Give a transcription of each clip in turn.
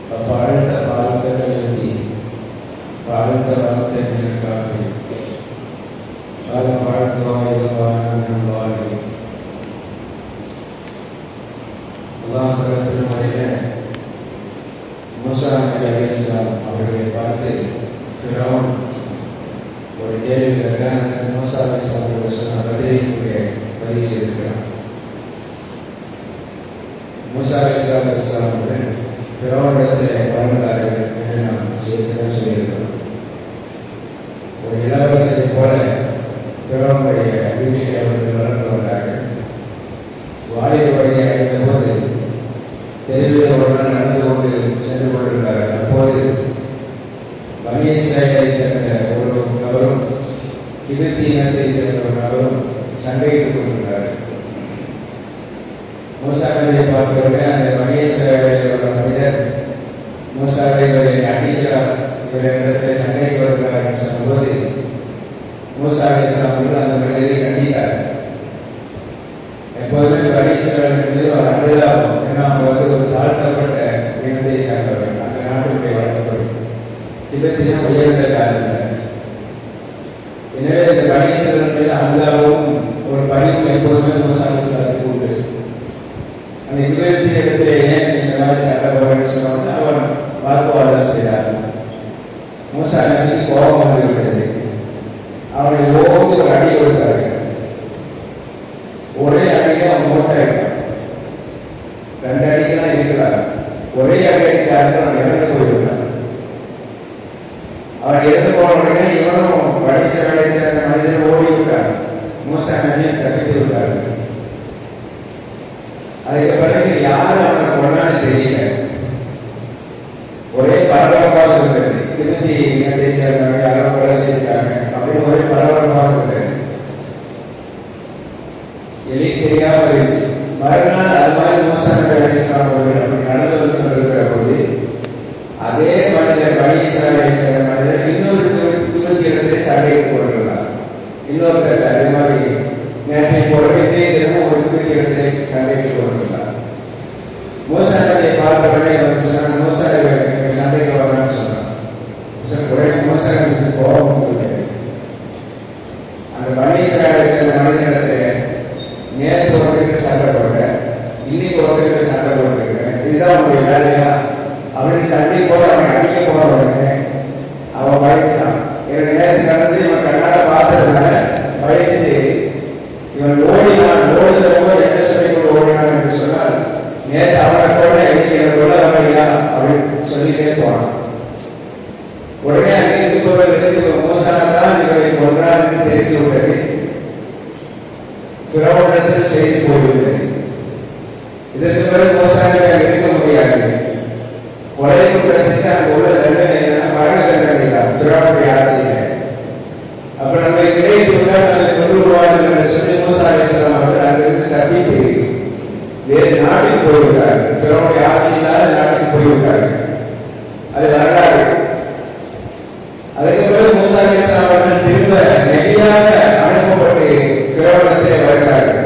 ففعلت فعلتك التي فعلت فعلت من الكافرين قال فعلت غير وانا من الظالمين அல்லாஹ் திருமறையில மூசா நபி அலிஸ்லாம் அவர்களை பார்த்து ஃபிரௌன் ஒரு கேள்வி கேட்டான் மூசா அலிஸ்லாம் அவர்கள் சொன்ன பதிலுக்கு பதிவு செய்திருக்கிறான் மூசா அலிஸ்லாம் அலிஸ்லாம் அவர்கள் பிறவனிடத்தில் வளர்ந்தார்கள் என்று நாம் ஏற்கனவே சொல்லியிருக்கிறோம் ஒரு இளவரசரை போல பிறவனுடைய வீட்டில் அவர்கள் வளர்ந்து வந்தார்கள் வாலிப வழியை அடைந்த போது தெருவில் ஒரு நாள் நடந்து கொண்டு சென்று கொண்டிருந்தார்கள் அப்போது பனீஸ்வரை சேர்ந்த ஒரு நபரும் கிபித்தி இனத்தை சேர்ந்த ஒரு நபரும் சண்டையிட்டுக் கொண்டிருந்தார்கள் மூசாவை பார்த்தவுடனே அந்த மகேஸ்வரோட மனிதர் மூசாவை இவரை அடிக்கிறார் இவரிடத்தில் சண்டைக்கு வருகிறார் என்று சொன்னபோது மூசா அவர்கள் அந்த மனிதரை கண்டித்தார் எப்போதுமே மகேஸ்வரன் மீது ஒரு அனுதாபம் ஏன்னா அவங்க வந்து ஒரு தாழ்த்தப்பட்ட இனத்தை சார்ந்தவர்கள் அந்த நாட்டுடைய வழக்கப்படி திபத்தினம் உயர்ந்த காரணம் எனவே இந்த மகேஸ்வரன் மீது அனுதாபமும் ஒரு பணிவும் எப்போதுமே மூசாவுக்கு உண்டு அந்த இருபத்தி இடத்துல ஏன் இந்த மாதிரி சண்டை போடுறேன்னு சொன்னோம்னா அவர் வாக்குவாதம் செய்தார் மூசா நபிக்கு கோபம் வந்து விட்டது அவனை ஓங்கி ஒரு அடி கொடுத்தார்கள் ஒரே அடியில அவன் மூட்டாயிட்டான் ரெண்டு அடிக்கெல்லாம் இருக்கிறார் ஒரே அடி அடிக்கார்கள் அவன் இறந்து போய்விட்டான் அவன் இறந்து போன உடனே இவனும் வடிச வேலை சேர்ந்த மனிதன் ஓடி விட்டார் மூசா நபியை தப்பித்து விட்டார்கள் அதுக்கு பிறகு யாரும் அவனை கொண்டான்னு தெரியல ஒரே பரபரப்பாக இருந்தது திருப்பி இனத்தை சேர்ந்தவங்க யாரோ கொலை செய்தாங்க அப்படின்னு ஒரே பரபரப்பாக இருந்தது எலி தெரியாம இருந்துச்சு மறுநாள் அது மாதிரி மோசம் அவர்கள் அப்படி நடந்து வந்து கொண்டிருக்கிற போது அதே மனிதர் பழனிசாலை சேர்ந்த மனிதர் இன்னொரு துருத்தி இடத்தை சண்டைக்கு போடுகிறார் இன்னொருத்தர் அதே மாதிரி நேற்றை போலவே இதே தினமும் ஒரு துருத்தி இடத்தை சண்டைக்கு போடுகிறார் மோசானத்தை பார்த்த உடனே அவர் சொன்னார் மோசா சண்டைக்கு வரலாம்னு சொன்னார் உடனே மோசனுக்கு கோபம் இல்லை அந்த பழனிசாலை சேர்ந்த மனிதனிடத்தில் நேற்று ஒருத்தருக்கு சண்டை போட்டேன் இன்னைக்கு ஒருத்தருக்கு சண்டை போட்டிருக்கேன் இதுதான் உங்களுடைய வேலையா அவனுக்கு தண்ணி போல அவனை அடிக்க போற உடனே அவன் பயந்துட்டான் எனக்கு நேரத்து நடந்து இவன் கண்ணால பார்த்ததுனால பயந்து இவன் ஓடினான் ஓடுகிறவங்க என்ன சொல்லி கொண்டு ஓடினான் என்று சொன்னால் நேற்று அவனை போல இன்னைக்கு எனக்கு கொள்ள வரையா அப்படின்னு சொல்லிட்டே போனான் உடனே அங்கே இருப்பவர்களுக்கு இவன் மோசமானதான் இவரை கொன்றான் என்று தெரிந்து விட்டது பிறவனிடத்தில் செய்து போய்விட்டது இதற்கு பிறகு மோசானியாக இருக்க முடியாது கொலை குற்றத்துக்கு அங்கு உள்ள தண்டனை என்னன்னா மரண தண்டனை தான் பிறவனுடைய ஆட்சியில அப்ப நம்ம கிடைத்துவிட்டால் நம்மை கொண்டு விடுவார்கள் என்று சொல்லி மூசா அலிஸ்லாம் அவர்கள் அங்கிருந்து தப்பித்து வேறு நாட்டுக்கு போய்விட்டார்கள் பிறவனுடைய ஆட்சியினால் நாட்டுக்கு போய்விட்டார்கள் அது வரலாறு அதுக்கு பிறகு மூசா அலிஸ்லாம் அவர்கள் திரும்ப நெறியாக அனுப்பப்பட்டு பிரபலத்தை வருகிறார்கள்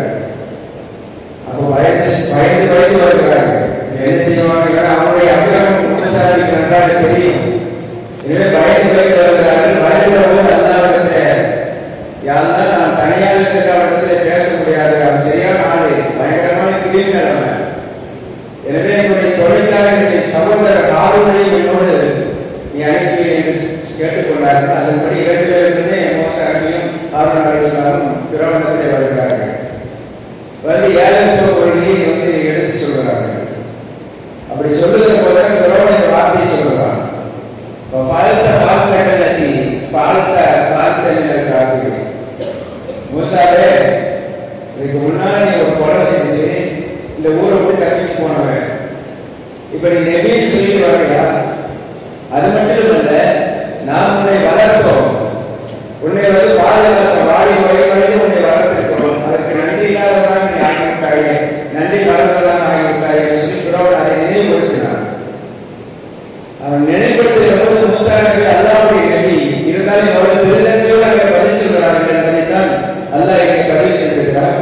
அப்போ வயது வயது வயது வருகிறார்கள் என்ன செய்வாங்க அவருடைய அபிராமம் மூசாரிக்கு நன்றாக தெரியும் எனவே வயது வயது வருகிறார்கள் வயது அல்லாவிடத்தை யாரெல்லாம் நான் தனியாக சென்றவரிடத்தில் பேச முடியாது அவன் சரியான ஆளு பயங்கரமான கிளீன் நிலைமை எனவே என்னுடைய தொழிலாளர் என்னுடைய சகோதர காவல்களையும் என்னோடு நீ அனுப்பி என்று கேட்டுக்கொண்டார்கள் அதன்படி இரண்டு பேருக்குமே மோசாரியும் ஆர்வன் அலிஸ்லாமும் பிரபலத்தில் வருகிறார்கள் வந்து ஏழு கொள்கையை வந்து எடுத்து சொல்கிறார்கள் அப்படி சொல்லுகிற போது பிரபல வார்த்தை சொல்லுவான் பழத்த பால்கட்டத்தி பால்த்த பால்த்த காத்து மூசாவே இதுக்கு முன்னாடி நீ ஒரு கொலை செஞ்சு இந்த ஊரை விட்டு தப்பிச்சு போனவன் இப்ப நீ நெபின்னு சொல்லி வரையா அது மட்டும் இல்ல நாம் உன்னை வளர்த்தோம் உன்னை வந்து பாதுகாத்த வாடி வழி வழி உன்னை வளர்த்திருக்கிறோம் அதற்கு நன்றி இல்லாதவராக நீ ஆகிவிட்டாயே நன்றி வளர்ந்ததாக ஆகிவிட்டாயே சொல்லி பிறகு அதை நினைவுபடுத்தினார் அவன் நினைவுபடுத்துகிற போது முசாரர்கள் அல்லாவுடைய நபி இருந்தாலும் எவ்வளவு திருநன்மையோடு அங்கே பதில் சொல்கிறார்கள் என்பதைத்தான் அல்லாஹ் இங்கே பதிவு செய்திருக்கிறார்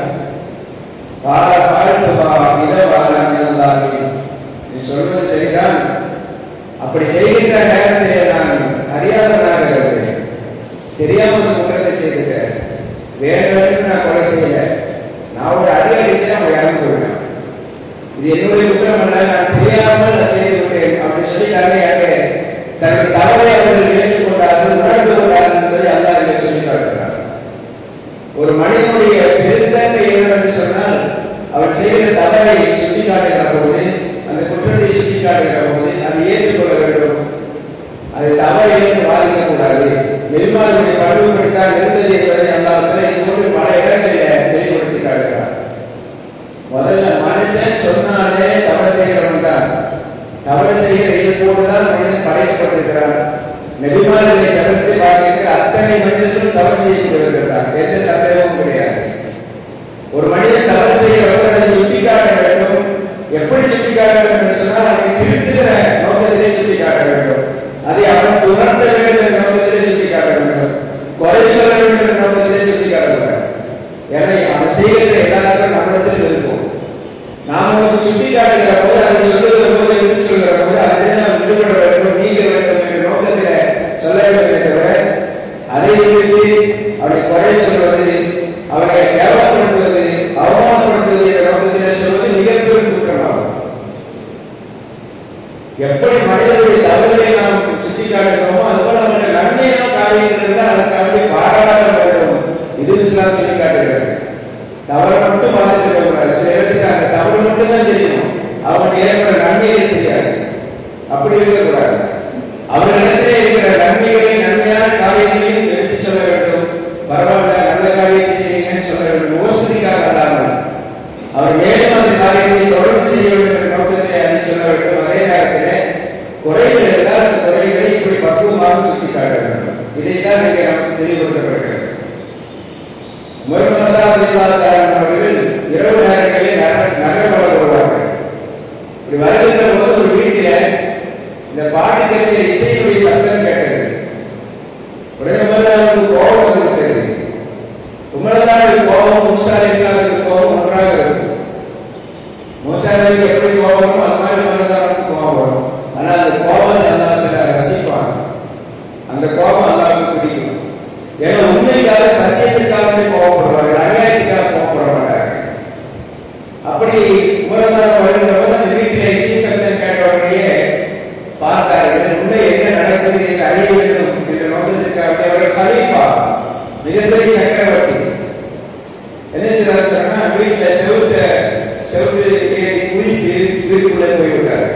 பால பாழ்த்து பா இத வாழாங்க நீ சொல்வது சரிதான் அப்படி செய்கின்ற நேரத்திலே நான் அறியாதவனாக இருந்தேன் தெரியாமல் ஒரு குற்றத்தை செய்துட்டேன் வேறவருக்கு நான் கொலை செய்யல நான் ஒரு அதிகாரிச்சு அவன் இறந்து விடுவேன் இது என்னுடைய குற்றம் அல்ல நான் தெரியாமல் நான் செய்து விட்டேன் அப்படின்னு சொல்லி நிறைய தனது தவறை அவர்கள் ஏற்றுக்கொண்டார்கள் உணர்ந்து கொண்டார்கள் என்பதை அல்லா இங்கே சொல்லி காட்டுகிறார் ஒரு மனிதனுடைய பெருந்தன்மை என்னவென்று சொன்னால் அவன் செய்கிற தவறை சுட்டிக்காட்டுகிற போது அந்த குற்றத்தை சுட்டிக்காட்டுகிற போது அதை ஏற்றுக்கொள்ள வேண்டும் அதை தவறு என்று பாதிக்கக்கூடாது நெல்மாருடைய பண்புபடித்தான் இருந்தது என்பதை அல்லாமல் இது போன்று பல இடங்களில் தெளிவுபடுத்தி காட்டுகிறார் முதல்ல மனுஷன் சொன்னாலே தவறு செய்கிறவன் தான் தவறு செய்கிற இது போன்றுதான் மனிதன் படைக்கப்பட்டிருக்கிறான் நெடுமாறுகளை தவிர்த்து பார்க்கின்ற அத்தனை மனிதர்களும் தவறு செய்து கொண்டிருக்கிறார் எந்த சந்தேகமும் கிடையாது ஒரு மனிதன் தவறு செய்கிறவர் அதை சுட்டிக்காட்ட வேண்டும் எப்படி சுட்டிக்காட்ட வேண்டும் என்று சொன்னால் அவனை திருத்துகிற நோக்கத்திலே சுட்டிக்காட்ட வேண்டும் அதை அவன் உணர்த்த வேண்டும் என்ற நோக்கத்திலே சுட்டிக்காட்ட வேண்டும் குறை சொல்ல வேண்டும் என்ற நோக்கத்திலே சுட்டிக்காட்ட வேண்டும் ஏன்னா அவன் செய்கிற எல்லாருக்கும் நம்மிடத்தில் இருக்கும் நாம் அவனுக்கு சுட்டிக்காட்டுகிற போது அதை சொல்லுகிற போது எடுத்து சொல்கிற போது அதிலே நாம் விடுபட வேண்டும் நீங்க வேண்டும் என்ற நோக்கத்தில் சொல்ல வேண்டும் தவிர அதை விடுத்து அவனை குறை சொல்வது அவனை கேவலப்படுத்துவது அவமானப்படுத்துவது என்ற நோக்கத்தில் சொல்வது மிகப்பெரும் குற்றமாகும் எப்படி மனிதனுடைய தவறுகளை நாம் சுட்டிக்காட்டுகிறோமோ அதுபோல அவருடைய நன்மையான காரியங்கள் இருந்தால் அதற்காக பாராட்ட வேண்டும் இது இஸ்லாம் சுட்டிக்காட்டுகிறது தவறு மட்டும் பார்த்துட்டு கூடாது சில இடத்துக்கு அந்த தவறு மட்டும் தான் தெரியும் அவனுக்கு ஏற்பட நன்மையே தெரியாது அப்படி இருக்கக்கூடாது அவரிடத்திலே இருக்கிற நன்மைகளை நன்மையான காரியங்களையும் எடுத்து சொல்ல வேண்டும் பரவாயில்ல நல்ல காரியத்தை செய்யுங்கன்னு சொல்ல வேண்டும் யோசனைக்காக அல்லாமல் அவர் மேலும் அந்த காரியத்தை தொடர்ந்து செய்ய வேண்டும் என்ற நோக்கத்தை அதை சொல்ல வேண்டும் அதே நேரத்தில் குறைகள் இருந்தால் அந்த குறைகளை இப்படி பக்குவமாக சுட்டிக்காட்ட வேண்டும் இதைத்தான் இங்கே நமக்கு தெளிவுபடுத்தப்படுகிறது முருகமதாதிகாரன் அவர்கள் இரவு நேரங்களில் நகர்வர வருவார்கள் இப்படி வருகின்ற போது ஒரு வீட்டில் இந்த பாட்டு கட்சிய இசையுடைய சத்தம் கேட்டது உடனே முதல்ல அவருக்கு கோபம் வந்துவிட்டது உமரதானுக்கு கோபம் மூசாலேசானுக்கு கோபம் ஒன்றாக இருக்கும் மூசாலேக்கு எப்படி கோபமோ அது மாதிரி உமரதானுக்கு கோபம் வரும் ஆனா அந்த கோபம் அல்லாத்துல ரசிப்பாங்க அந்த கோபம் அல்லாவுக்கு பிடிக்கும் ஏன்னா உண்மைக்காக சத்தியத்திற்காகவே கோபப்படுவார்கள் அநியாயத்துக்காக கோபப்பட மாட்டார்கள் அப்படி உமரதான வருகிறவங்க அந்த வீட்டில் இசை சத்தம் கேட்டவர்களையே பார்த்தார்கள் உண்மை என்ன நடக்குது என்று அறிய வேண்டும் என்ற நோக்கத்திற்காக அவர்கள் சமீபா மிகப்பெரிய சக்கரவர்த்தி என்ன செய்தார் சொன்னா வீட்டில் செவுத்த செவுத்து ஏறி குளித்து வீட்டுக்குள்ளே போய்விட்டார்கள்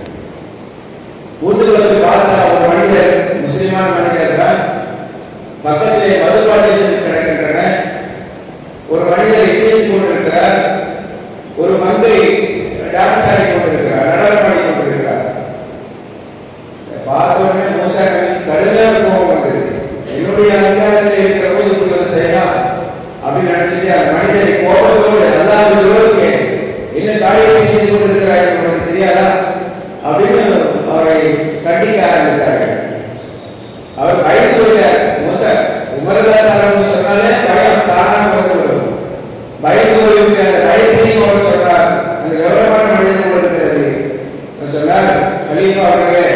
வீட்டுக்கு வந்து பார்த்தா ஒரு மனிதர் முஸ்லிமான மனிதர் தான் பக்கத்திலே மதுபாட்டில் கிடக்கின்றன ஒரு மனிதர் இசைத்துக் கொண்டிருக்கிறார் ஒரு மந்திரி டான்ஸ் ஆடி கொண்டிருக்கிறார் நடனம் ஆடி கொண்டிருக்கிறார் பார்த்தோடனே மூசாக்கு கடுமையான கோபம் வந்தது என்னுடைய அதிகாரத்தில் இருக்கிற போது இப்படி செய்யலாம் அப்படின்னு நினைச்சிட்டு அந்த மனிதரை கோபத்தோடு அல்லாத விரோதிக்க என்ன காரியத்தை செய்து கொண்டிருக்கிறார் உங்களுக்கு தெரியாதா அப்படின்னு அவரை கண்டிக்க ஆரம்பித்தார்கள் அவர் பயந்து விட்டார் மூச உமரதாரம் சொன்னாலே பயம் தானாக வந்து விடும் பயந்து போய்விட்டு அந்த பயத்தையும் அவர் சொன்னார் அந்த விவரமான மனிதன் இருக்கிறது சொன்னார் கலீஃபா அவர்களே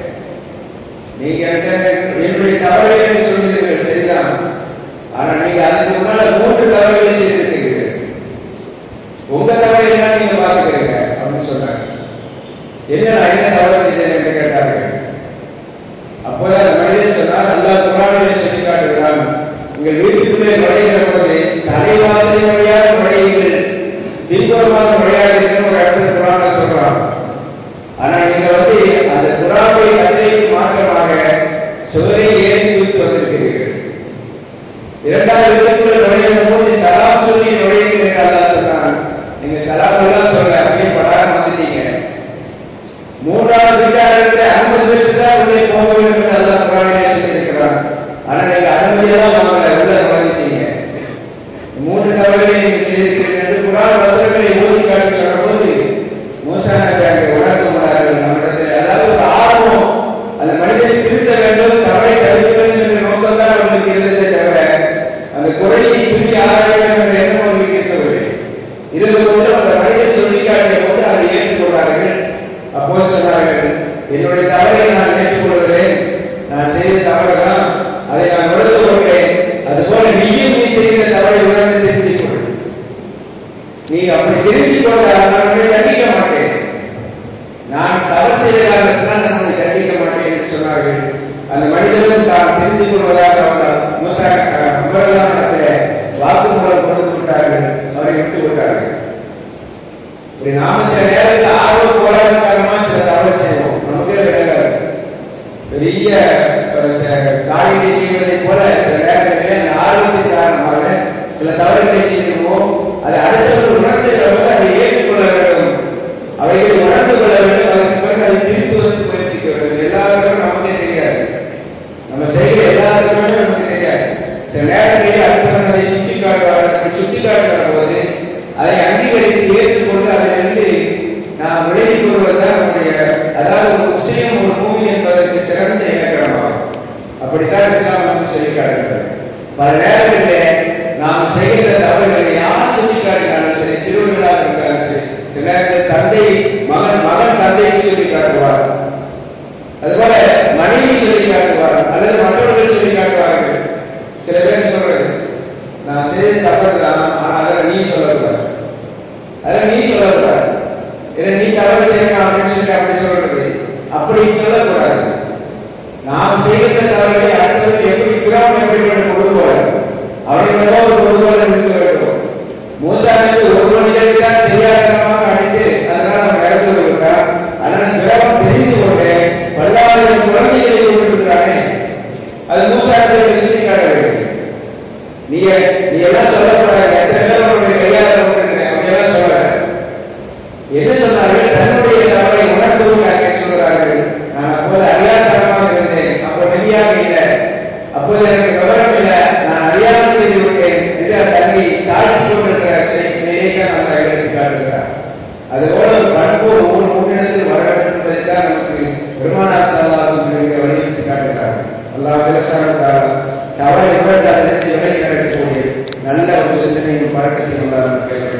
நீங்க என்னுடைய தவறுகளை சொல்லுகிறீர்கள் சரிதான் ஆனா நீங்க அதுக்கு முன்னால மூன்று தவறுகளை செய்திருக்கிறீர்கள் உங்க தவறு என்ன நீங்க பாத்துக்கிறீங்க அப்படின்னு சொன்னாங்க என்ன நான் என்ன தவறு செய்தேன் என்று கேட்டார்கள் அப்போது அந்த மனிதன் சொன்னார் அல்லா குரானிலே சொல்லி காட்டுகிறான் உங்கள் வீட்டுக்குள்ளே நுழைகிற போது தலைவாசல் வழியாக நுழையுங்கள் பின்புறமாக நுழையாதீர்கள் ஒரு இடத்துல குரான சொல்றான் ஆனா நீங்க வந்து அந்த குரானை கட்டளைக்கு மாற்றமாக சுவரை ஏறி குவித்து வந்திருக்கிறீர்கள் இரண்டாவது வீட்டுக்குள்ள நுழைகிற போது சலாம் சொல்லி நுழையுங்கள் என்று அல்லா சொன்னான் நீங்க சலாம் எல்லாம் சொல்ல அப்படியே படாம வந்துட்டீங்க மூன்றாவது வீட்டாளருக்கு அனுமதி பெற்று தான் உள்ளே போக வேண்டும் என்று அல்லா குரானிலே சொல்லியிருக்கிறான் ஆனா நீங்க அனுமதியெல்லாம் வாங்கல உள்ள நுழைஞ்சிட்டீங்க மூன்று தவறுகளை நீங்க செய்திருக்கிறீர்கள் என்று குரான் வசனங்களை ஓதி காட்டி சொன்ன போது மூசானத்தை அங்கே உணர்ந்து கொண்டார்கள் நம்மிடத்தில் அதாவது ஒரு ஆர்வம் அந்த மனிதனை திருத்த வேண்டும் தவறை தடுக்க வேண்டும் என்ற நோக்கம் தான் அவர்களுக்கு இருந்ததே தவிர அந்த குறையை திரும்பி ஆராய வேண்டும் என்ற எண்ணம் அவர்களுக்கு இருக்கவில்லை இருந்த போது அந்த மனிதன் சொல்லி காட்டிய போது அதை ஏற்றுக்கொண்டார்கள் அப்போ சொன்னார்கள் என்னுடைய தவறை நான் ஏற்றுக்கொள்கிறேன் நான் செய்த தவறுதான் அதை நான் உணர்ந்து கொள்கிறேன் அதுபோல நீயும் நீ செய்கிற தவறை உணர்ந்து திருத்திக் கொள் நீ அப்படி திருத்திக் கொண்டால் நான் உன்னை தண்டிக்க மாட்டேன் நான் தவறு செய்த காரணத்தினால் நான் உன்னை தண்டிக்க மாட்டேன் என்று சொன்னார்கள் அந்த மனிதனும் தான் தெரிந்து கொள்வதாக அவர் முசா அபரலாமத்தில் வாக்குமூலம் கொடுத்து விட்டார்கள் அவரை விட்டு விட்டார்கள் இப்படி நாம சில நேரத்தில் ஆர்வ கோளாறு காரணமா சில தவறு செய்வோம் நமக்கே விளங்காது பெரிய காரியத்தை செய்வதை போல சில நேரங்களில் அந்த ஆர்வத்தின் காரணமாக சில தவறுகளை செய்வோம் அதை அடுத்தவர்கள் உணர்ந்தவர்கள் அதை ஏற்றுக்கொள்ள வேண்டும் அவைகளை உணர்ந்து கொள்ள வேண்டும் அதற்கு பிறகு அதை திருத்துவதற்கு முயற்சிக்க வேண்டும் எல்லாருக்கும் நமக்கே தெரியாது நம்ம செய்கிற எல்லாருக்குமே நமக்கு தெரியாது சில நேரங்களில் அடுத்தவன் அதை சுட்டி காட்டுவார்கள் சுட்டி காட்டுகிற போது அதை அங்கீகரித்து ஏற்றுக்கொண்டு அதிலிருந்து நாம் விலகிக் கொள்வதுதான் நம்முடைய அதாவது ஒரு விஷயம் ஒரு பூமி என்பதற்கு சிறந்த இலக்கணமாகும் அப்படித்தான் இஸ்லாம் வந்து சொல்லி காட்டுகிறது பல நேரங்களிலே நாம் செய்கிற தவறுகளை யார் சொல்லி காட்டினாலும் சரி சிறுவர்களாக இருந்தாலும் சரி சில நேரத்தில் தந்தை மகன் மகன் தந்தைக்கு சொல்லி காட்டுவார் அதுபோல மனைவி சொல்லி காட்டுவார் அல்லது மற்றவர்கள் சொல்லி காட்டுவார்கள் சில பேர் சொல்றது நான் செய்த தவறு தான் ஆனா அதில் நீ சொல்லக்கூடாது அதில் நீ சொல்லக்கூடாது இதை நீ தவறு செய்யணும் அப்படின்னு சொல்லி அப்படி சொல்றது அப்படி சொல்லக்கூடாது நாம் செய்கிற தவறுகளை அடுத்தவர்கள் எப்படி பிறகு எப்படி கொடுக்கோல அவர்களோ ஒரு கொடுக்கோல இருக்க வேண்டும் மூசாவுக்கு ஒரு மனிதரை தான் தெரியாதனமாக அடித்து அதனால் அவன் இறந்து விட்டார் ஆனால் பிறகு தெரிந்து கொண்டு பல்லாயிரம் குழந்தைகளை கொண்டிருக்கிறானே அது மூசாவுக்கு சுட்டி காட்ட வேண்டும் நீ நீ எல்லாம் சொல்லக்கூடாது எத்தனை பேர் உன்னுடைய கையாள அப்படியெல்லாம் சொல்ல என்ன சொன்னார்கள் தன்னுடைய தவறை உணர்ந்தவர்கள் சொல்கிறார்கள் நான் அப்போது அறியாதனமாக இருந்தேன் அப்போ நெறியாக இல்லை அப்போது எனக்கு விவரம் இல்லை நான் அறியாமல் செய்து விட்டேன் என்று தன்னை தாழ்த்தி கொண்டிருக்கிற நிலையை தான் நம்ம எடுத்து காட்டுகிறார் அதுபோல ஒரு பண்பு ஒவ்வொரு முன்னிடத்தில் வர வேண்டும் என்பதைத்தான் நமக்கு பெருமானாசம் வலியுறுத்தி காட்டுகிறார் அல்லா விவசாயம் தவறை உணர்ந்து அதிலிருந்து விலகி நடக்கக்கூடிய நல்ல ஒரு சிந்தனையும் பழக்கத்தையும் உள்ளார்